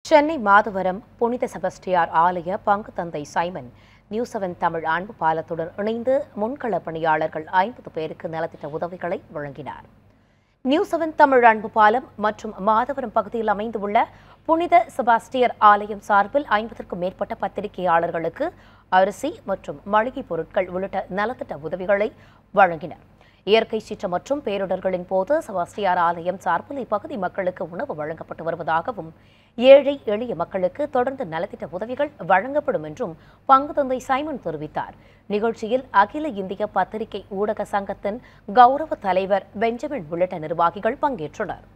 சென்னை மாதவரம் புனித செபஸ்டியார் ஆலய பங்கு தந்தை சைமன் நியூ செவன் தமிழ் அன்பு பாலத்துடன் இணைந்து முன்கள பணியாளர்கள் ஐம்பது பேருக்கு நலத்திட்ட உதவிகளை வழங்கினார் நியூ செவன் தமிழ் அன்பு பாலம் மற்றும் மாதவரம் பகுதியில் அமைந்துள்ள புனித செபாஸ்டியர் ஆலயம் சார்பில் ஐம்பதற்கும் மேற்பட்ட பத்திரிகையாளர்களுக்கு அரிசி மற்றும் மளிகை பொருட்கள் உள்ளிட்ட நலத்திட்ட உதவிகளை வழங்கினர் இயற்கை சீற்றம் மற்றும் பேரிடர்களின் போது செபாஸ்டியார் ஆலயம் சார்பில் இப்பகுதி மக்களுக்கு உணவு வழங்கப்பட்டு வருவதாகவும் ஏழை எளிய மக்களுக்கு தொடர்ந்து நலத்திட்ட உதவிகள் வழங்கப்படும் என்றும் பங்கு தந்தை சைமன் தெரிவித்தார் நிகழ்ச்சியில் அகில இந்திய பத்திரிகை ஊடக சங்கத்தின் கௌரவ தலைவர் பெஞ்சமின் உள்ளிட்ட நிர்வாகிகள் பங்கேற்றனர்